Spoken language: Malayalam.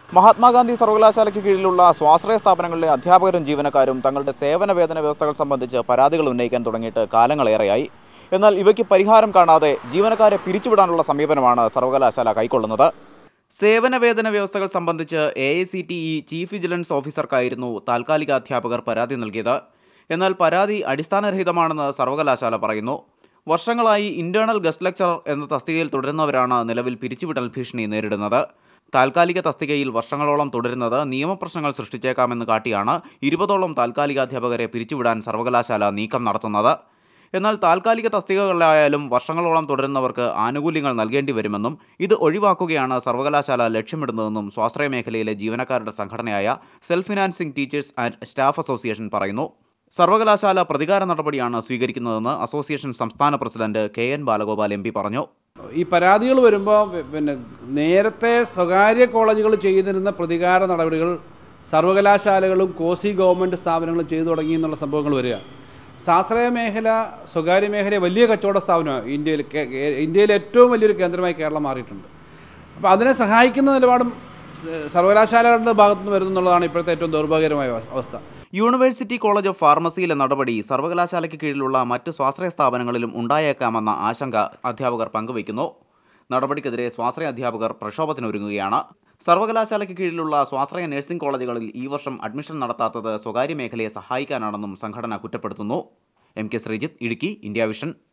മഹാത്മാഗാന്ധി സർവകലാശാലയ്ക്ക് കീഴിലുള്ള സ്വാശ്രയ സ്ഥാപനങ്ങളിലെ അധ്യാപകരും ജീവനക്കാരും തങ്ങളുടെ സേവന വേതന വ്യവസ്ഥകൾ സംബന്ധിച്ച് പരാതികൾ ഉന്നയിക്കാൻ തുടങ്ങിയിട്ട് കാലങ്ങളേറെയായി എന്നാൽ ഇവയ്ക്ക് പരിഹാരം കാണാതെ ജീവനക്കാരെ പിരിച്ചുവിടാനുള്ള സമീപനമാണ് സർവകലാശാല കൈക്കൊള്ളുന്നത് സേവന വേതന വ്യവസ്ഥകൾ സംബന്ധിച്ച് A I C T E chief vigilance ഓഫീസർക്കായിരുന്നു താൽക്കാലിക അധ്യാപകർ പരാതി നൽകിയത് എന്നാൽ പരാതി അടിസ്ഥാനരഹിതമാണെന്ന് സർവകലാശാല പറയുന്നു വർഷങ്ങളായി ഇന്റേണൽ ഗസ്റ്റ് ലെക്ചറർ എന്ന തസ്തികയിൽ തുടരുന്നവരാണ് നിലവിൽ പിരിച്ചുവിടൽ ഭീഷണി നേരിടുന്നത് താൽക്കാലിക തസ്തികയിൽ വർഷങ്ങളോളം തുടരുന്നത് നിയമപ്രശ്നങ്ങൾ സൃഷ്ടിച്ചേക്കാമെന്ന് കാട്ടിയാണ് ഇരുപതോളം താൽക്കാലിക അധ്യാപകരെ പിരിച്ചുവിടാൻ സർവകലാശാല നീക്കം നടത്തുന്നത് എന്നാൽ താൽക്കാലിക തസ്തികകളിലായാലും വർഷങ്ങളോളം തുടരുന്നവർക്ക് ആനുകൂല്യങ്ങൾ നൽകേണ്ടി വരുമെന്നും ഇത് ഒഴിവാക്കുകയാണ് സർവകലാശാല ലക്ഷ്യമിടുന്നതെന്നും സ്വാശ്രയ മേഖലയിലെ ജീവനക്കാരുടെ സംഘടനയായ self financing teachers and staff association പറയുന്നു സർവകലാശാല പ്രതികാര നടപടിയാണ് സ്വീകരിക്കുന്നതെന്ന് അസോസിയേഷൻ സംസ്ഥാന president K N Balagopal M പറഞ്ഞു ഈ പരാതികൾ വരുമ്പോൾ പിന്നെ നേരത്തെ സ്വകാര്യ കോളേജുകൾ ചെയ്തിരുന്ന പ്രതികാര നടപടികൾ സർവകലാശാലകളും കോസി ഗവൺമെൻറ് സ്ഥാപനങ്ങളും ചെയ്തു തുടങ്ങി എന്നുള്ള സംഭവങ്ങൾ വരിക സ്വാശ്രയ മേഖല സ്വകാര്യ മേഖല വലിയ കച്ചവട സ്ഥാപനമാണ് ഇന്ത്യയിൽ കേ- കേ- ഇന്ത്യയിലെ ഏറ്റവും വലിയൊരു കേന്ദ്രമായി കേരളം മാറിയിട്ടുണ്ട് അപ്പോൾ അതിനെ സഹായിക്കുന്ന നിലപാടും സ- സർവകലാശാലകളുടെ ഭാഗത്തു നിന്ന് വരുന്നു എന്നുള്ളതാണ് ഇപ്പോഴത്തെ ഏറ്റവും ദൗർഭാഗ്യകരമായ അവ- അവസ്ഥ യൂണിവേഴ്സിറ്റി കോളേജ് ഓഫ് ഫാർമസിയിലെ നടപടി സർവകലാശാലയ്ക്ക് കീഴിലുള്ള മറ്റ് സ്വാശ്രയ സ്ഥാപനങ്ങളിലും ഉണ്ടായേക്കാമെന്ന ആശങ്ക അധ്യാപകർ പങ്കുവയ്ക്കുന്നു നടപടിക്കെതിരെ സ്വാശ്രയ അധ്യാപകർ പ്രക്ഷോഭത്തിനൊരുങ്ങുകയാണ് സർവകലാശാലയ്ക്ക് കീഴിലുള്ള സ്വാശ്രയ നഴ്സിംഗ് കോളേജുകളിൽ ഈ വർഷം അഡ്മിഷൻ നടത്താത്തത് സ്വകാര്യ മേഖലയെ സഹായിക്കാനാണെന്നും സംഘടന കുറ്റപ്പെടുത്തുന്നു M K Sreejith Idukki India vision